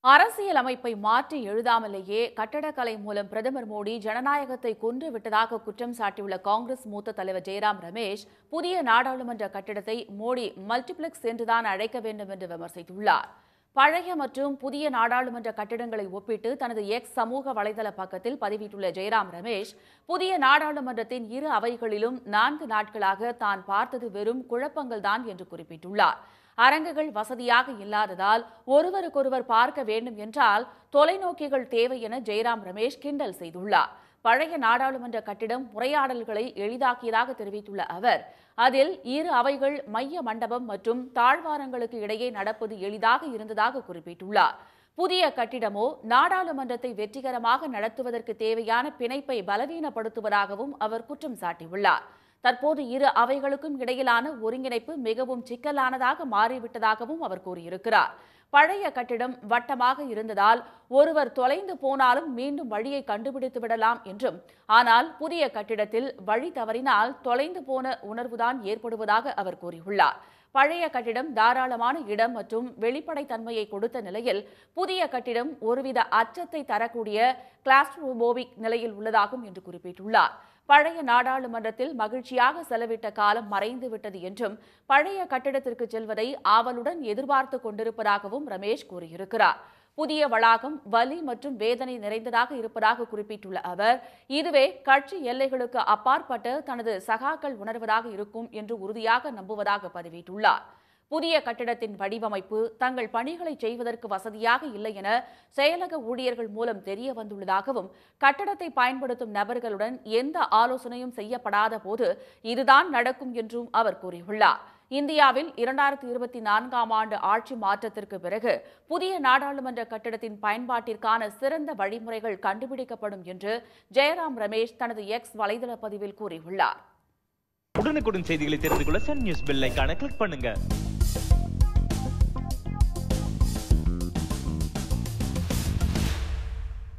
அரசியல் அமைப்பை மாற்றி எழுதாமலேயே கட்டடக்கலை மூலம் பிரதமர் மோடி ஜனநாயகத்தை கொன்று விட்டதாக குற்றம் சாட்டியுள்ள காங்கிரஸ் மூத்த தலைவர் ஜெயராம் ரமேஷ் புதிய நாடாளுமன்ற கட்டிடத்தை மோடி மல்டிபிளெக்ஸ் என்றுதான் அழைக்க வேண்டும் என்று விமர்சித்துள்ளார் பழைய மற்றும் புதிய நாடாளுமன்ற கட்டிடங்களை ஒப்பிட்டு தனது எக்ஸ் சமூக வலைதள பக்கத்தில் பதிவிட்டுள்ள ஜெயராம் ரமேஷ் புதிய நாடாளுமன்றத்தின் இரு அவைகளிலும் நான்கு நாட்களாக தான் பார்த்தது வெறும் குழப்பங்கள்தான் என்று குறிப்பிட்டுள்ளார் அரங்குகள் வசதியாக இல்லாததால் ஒருவருக்கொருவர் பார்க்க வேண்டும் என்றால் தொலைநோக்கிகள் தேவை என ஜெயராம் ரமேஷ் கிண்டல் செய்துள்ளார் பழைய நாடாளுமன்ற கட்டிடம் உரையாடல்களை எளிதாக்கியதாக தெரிவித்துள்ள அவர் அதில் இரு அவைகள் மைய மண்டபம் மற்றும் தாழ்வாரங்களுக்கு இடையே நடப்பது எளிதாக இருந்ததாக குறிப்பிட்டுள்ளார் புதிய கட்டிடமோ நாடாளுமன்றத்தை வெற்றிகரமாக நடத்துவதற்கு தேவையான பிணைப்பை பலவீனப்படுத்துவதாகவும் அவர் குற்றம் சாட்டியுள்ளார் தற்போது இரு அவைகளுக்கும் இடையிலான ஒருங்கிணைப்பு மிகவும் சிக்கலானதாக மாறிவிட்டதாகவும் அவர் கூறியிருக்கிறார் பழைய கட்டிடம் வட்டமாக இருந்ததால் ஒருவர் தொலைந்து போனாலும் மீண்டும் வழியை கண்டுபிடித்து விடலாம் என்றும் ஆனால் புதிய கட்டிடத்தில் வழி தவறினால் தொலைந்து போன உணர்வுதான் ஏற்படுவதாக அவர் கூறியுள்ளார் பழைய கட்டிடம் தாராளமான இடம் மற்றும் வெளிப்படைத்தன்மையை கொடுத்த நிலையில் புதிய கட்டிடம் ஒருவித அச்சத்தை தரக்கூடிய கிளாஸ்ட்ரோபோபிக் நிலையில் உள்ளதாகும் என்று குறிப்பிட்டுள்ளார் பழைய நாடாளுமன்றத்தில் மகிழ்ச்சியாக செலவிட்ட காலம் மறைந்து விட்டது என்றும் பழைய கட்டிடத்திற்கு செல்வதை ஆவலுடன் எதிர்பார்த்து கொண்டிருப்பதாகவும் ரமேஷ் கூறியிருக்கிறார் புதிய வளாகம் வலி மற்றும் வேதனை நிறைந்ததாக இருப்பதாக குறிப்பிட்டுள்ள அவர் இதுவே கட்சி எல்லைகளுக்கு அப்பாற்பட்டு தனது சகாக்கள் உணர்வதாக இருக்கும் என்று உறுதியாக நம்புவதாக பதிவிட்டுள்ளார் புதிய கட்டிடத்தின் வடிவமைப்பு தங்கள் பணிகளை செய்வதற்கு வசதியாக இல்லை என செயலக ஊழியர்கள் மூலம் தெரிய வந்துள்ளதாகவும் கட்டடத்தை பயன்படுத்தும் நபர்களுடன் எந்த ஆலோசனையும் செய்யப்படாத போது இதுதான் நடக்கும் என்றும் அவர் கூறியுள்ளார் இந்தியாவில் இரண்டாயிரத்தி இருபத்தி நான்காம் ஆண்டு ஆட்சி மாற்றத்திற்கு பிறகு புதிய நாடாளுமன்ற கட்டிடத்தின் பயன்பாட்டிற்கான சிறந்த வழிமுறைகள் கண்டுபிடிக்கப்படும் என்று ஜெயராம் ரமேஷ் தனது எக்ஸ் வலைதள பதிவில் கூறியுள்ளார் உடனுக்குடன் செய்திகளை தெரிந்து கொள்ள சன் நியூஸ் பெல் ஐகானை கிளிக் பண்ணுங்க